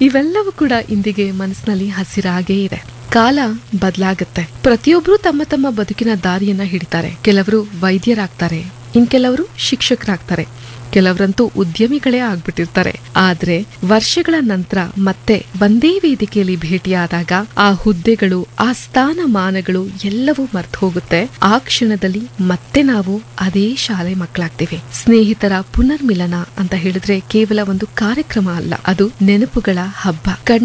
ಇವೆಲ್ಲವೂ ಕೂಡ ಇಂದಿಗೆ ಮನಸ್ಸಿನಲ್ಲಿ ಹಸಿರಾಗೇ ಇದೆ ಕಾಲ ಬದಲಾಗತ್ತೆ ಪ್ರತಿಯೊಬ್ರು ತಮ್ಮ ತಮ್ಮ ಬದುಕಿನ ದಾರಿಯನ್ನ ಹಿಡಿತಾರೆ ಕೆಲವರು ವೈದ್ಯರಾಗ್ತಾರೆ ಇನ್ ಕೆಲವರು ಶಿಕ್ಷಕರಾಗ್ತಾರೆ ಕೆಲವರಂತೂ ಉದ್ಯಮಿಗಳೇ ಆಗ್ಬಿಟ್ಟಿರ್ತಾರೆ ಆದ್ರೆ ವರ್ಷಗಳ ನಂತರ ಮತ್ತೆ ಒಂದೇ ವೇದಿಕೆಯಲ್ಲಿ ಭೇಟಿಯಾದಾಗ ಆ ಹುದ್ದೆಗಳು ಆ ಸ್ಥಾನಮಾನಗಳು ಎಲ್ಲವೂ ಮರ್ತು ಹೋಗುತ್ತೆ ಆ ಕ್ಷಣದಲ್ಲಿ ಮತ್ತೆ ನಾವು ಅದೇ ಶಾಲೆ ಮಕ್ಕಳಾಗ್ತೀವಿ ಸ್ನೇಹಿತರ ಪುನರ್ಮಿಲನ ಅಂತ ಹೇಳಿದ್ರೆ ಕೇವಲ ಒಂದು ಕಾರ್ಯಕ್ರಮ ಅಲ್ಲ ಅದು ನೆನಪುಗಳ ಹಬ್ಬ